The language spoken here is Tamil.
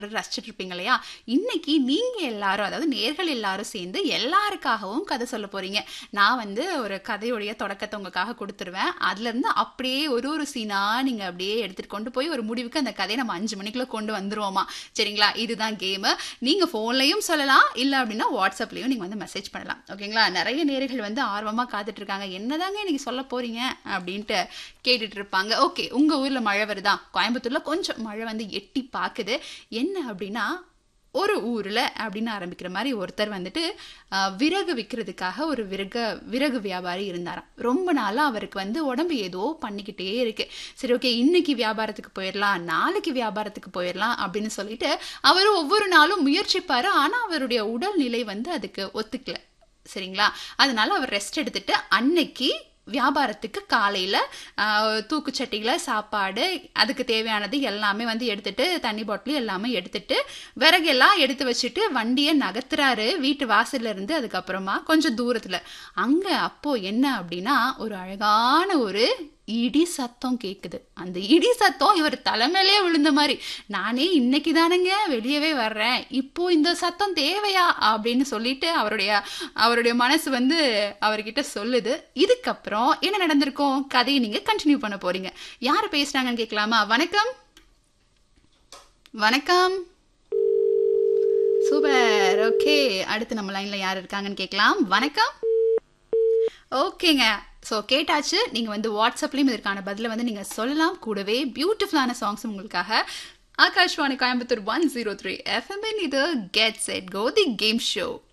ரசிச்சுட்டு இருப்பீங்க இல்லையா இன்னைக்கு நீங்க எல்லாரும் அதாவது நேர்கள் எல்லாரும் சேர்ந்து எல்லாருக்காகவும் கதை சொல்ல போறீங்க நான் வந்து ஒரு கதையுடைய தொடக்கத்தை உங்களுக்காக கொடுத்துருவேன் அதுல இருந்து அப்படியே ஒரு ஒரு சீனா நீங்க அப்படியே எடுத்துட்டு கொண்டு போய் ஒரு முடிவுக்கு அந்த கதையை நம்ம அஞ்சு மணிக்குள்ள கொண்டு வந்துருவோமா சரிங்களா இதுதான் கேமு நீங்க போன்லயும் சொல்லலாம் இல்ல அப்படின்னா வாட்ஸ்அப்லயும் நீங்க வந்து மெசேஜ் பண்ணலாம் ஓகேங்களா நிறைய நேர்கள் வந்து ஆர்வமா காத்துட்டு இருக்காங்க என்னதாங்க இன்னைக்கு சொல்ல போறீங்க அப்படின்ட்டு கேட்டுட்டு இருப்பாங்க ஓகே உங்க ஊர்ல மழை வருதா கோயம்புத்தூர்ல கொஞ்சம் மழை வந்து எட்டி பாக்குது என்ன அப்படின்னா ஒரு ஊரில் அப்படின்னு ஆரம்பிக்கிற மாதிரி ஒருத்தர் வந்துட்டு ஆஹ், விறகு விற்கிறதுக்காக ஒரு விறகு விறகு வியாபாரி இருந்தாராம் ரொம்ப நாளாக அவருக்கு வந்து உடம்பு ஏதோ பண்ணிக்கிட்டே இருக்கு சரி ஓகே இன்னைக்கு வியாபாரத்துக்கு போயிடலாம் நாளைக்கு வியாபாரத்துக்கு போயிடலாம் அப்படின்னு சொல்லிட்டு அவர் ஒவ்வொரு நாளும் முயற்சிப்பாரு ஆனால் அவருடைய உடல்நிலை வந்து அதுக்கு ஒத்துக்கல சரிங்களா அதனால அவர் ரெஸ்ட் எடுத்துட்டு அன்னைக்கு வியாபாரத்துக்கு காலையில் தூக்குச்சட்டியில் சாப்பாடு அதுக்கு தேவையானது எல்லாமே வந்து எடுத்துட்டு தண்ணி பாட்டில் எல்லாமே எடுத்துட்டு விறகெல்லாம் எடுத்து வச்சுட்டு வண்டியை நகர்த்துறாரு வீட்டு வாசல்ல இருந்து அதுக்கப்புறமா கொஞ்சம் தூரத்தில் அங்கே அப்போ என்ன அப்படின்னா ஒரு அழகான ஒரு இடி சத்தம் கேட்குது அந்த இடி சத்தம் இவர் தலைமையிலே விழுந்த மாதிரி நானே இன்னைக்கு தானேங்க வெளியவே வர்றேன் இப்போ இந்த சத்தம் தேவையா அப்படின்னு சொல்லிட்டு அவருடைய அவருடைய மனசு வந்து அவர்கிட்ட சொல்லுது இதுக்கப்புறம் என்ன நடந்திருக்கும் கதையை நீங்க கண்டினியூ பண்ண போறீங்க யார் பேசுறாங்கன்னு கேட்கலாமா வணக்கம் வணக்கம் சூப்பர் ஓகே அடுத்து நம்ம லைன்ல யார் இருக்காங்கன்னு கேட்கலாம் வணக்கம் ஓகேங்க ஸோ கேட்டாச்சு நீங்கள் வந்து வாட்ஸ்அப்லேயும் இதற்கான பதிலை வந்து நீங்கள் சொல்லலாம் கூடவே பியூட்டிஃபுல்லான சாங்ஸ் உங்களுக்காக Akashvani Coimbatore one zero three எஃப்எம்என் இது get set go the game show